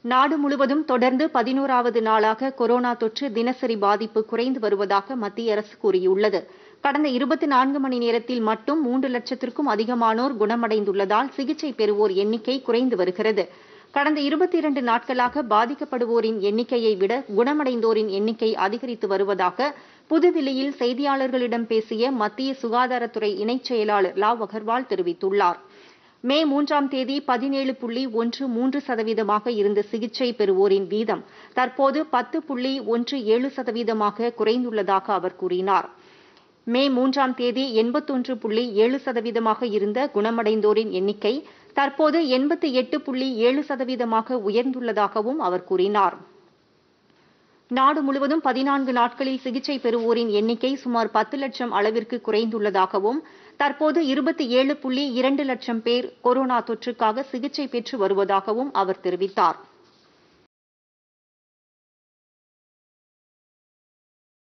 நாடு முழுவதும் தொடர்ந்து பதினோராவது நாளாக கொரோனா தொற்று தினசரி பாதிப்பு குறைந்து வருவதாக மத்திய அரசு கூறியுள்ளது கடந்த இருபத்தி நான்கு மணி நேரத்தில் மட்டும் மூன்று லட்சத்திற்கும் அதிகமானோர் குணமடைந்துள்ளதால் சிகிச்சை பெறுவோர் எண்ணிக்கை குறைந்து வருகிறது கடந்த இருபத்தி இரண்டு நாட்களாக பாதிக்கப்படுவோரின் எண்ணிக்கையை விட குணமடைந்தோரின் எண்ணிக்கை அதிகரித்து வருவதாக புதுதில்லியில் செய்தியாளர்களிடம் பேசிய மத்திய சுகாதாரத்துறை இணைச் செயலாளர் லாவ் அகர்வால் தெரிவித்துள்ளார் மே மூன்றாம் தேதி பதினேழு புள்ளி ஒன்று மூன்று சதவீதமாக இருந்த சிகிச்சை பெறுவோரின் வீதம் தற்போது பத்து புள்ளி ஒன்று ஏழு சதவீதமாக குறைந்துள்ளதாக அவர் கூறினார் மே மூன்றாம் தேதி எண்பத்தொன்று புள்ளி ஏழு சதவீதமாக இருந்த குணமடைந்தோரின் எண்ணிக்கை தற்போது எண்பத்தி எட்டு புள்ளி ஏழு சதவீதமாக உயர்ந்துள்ளதாகவும் அவர் கூறினார் நாடு முழுவதும் பதினான்கு நாட்களில் சிகிச்சை பெறுவோரின் எண்ணிக்கை சுமார் பத்து லட்சம் அளவிற்கு குறைந்துள்ளதாகவும் தற்போது இருபத்தி ஏழு புள்ளி இரண்டு லட்சம் பேர் கொரோனா தொற்றுக்காக சிகிச்சை பெற்று வருவதாகவும் அவர் தெரிவித்தார்